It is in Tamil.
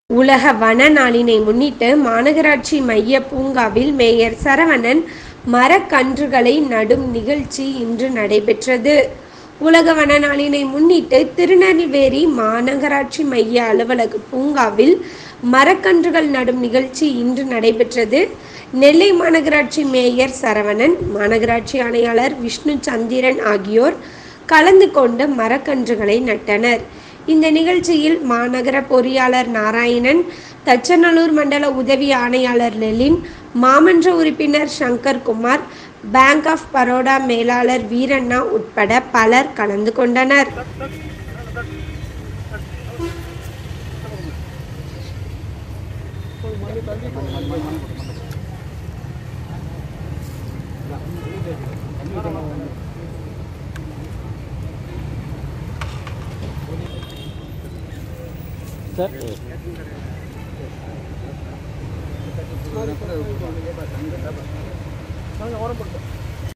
உலக வன நாளினை முன்னிட்டு மாநகராட்சி மைய பூங்காவில் மேயர் சரவணன் மரக்கன்றுகளை நடும் நிகழ்ச்சி இன்று நடைபெற்றது உலக வன நாளினை முன்னிட்டு திருநெல்வேலி மாநகராட்சி மைய அலுவலக பூங்காவில் மரக்கன்றுகள் நடும் நிகழ்ச்சி இன்று நடைபெற்றது நெல்லை மாநகராட்சி மேயர் சரவணன் மாநகராட்சி ஆணையாளர் விஷ்ணு சந்திரன் ஆகியோர் கலந்து கொண்டு மரக்கன்றுகளை நட்டனர் இந்த நிகழ்ச்சியில் மாநகர பொறியாளர் நாராயணன் தச்சநல்லூர் மண்டல உதவி ஆணையாளர் லெலின் மாமன்ற உறுப்பினர் சங்கர் குமார் பேங்க் ஆஃப் பரோடா மேலாளர் வீரண்ணா உட்பட பலர் கலந்து கொண்டனர் சார் நாங்கள் ஓரம் போட்டோம்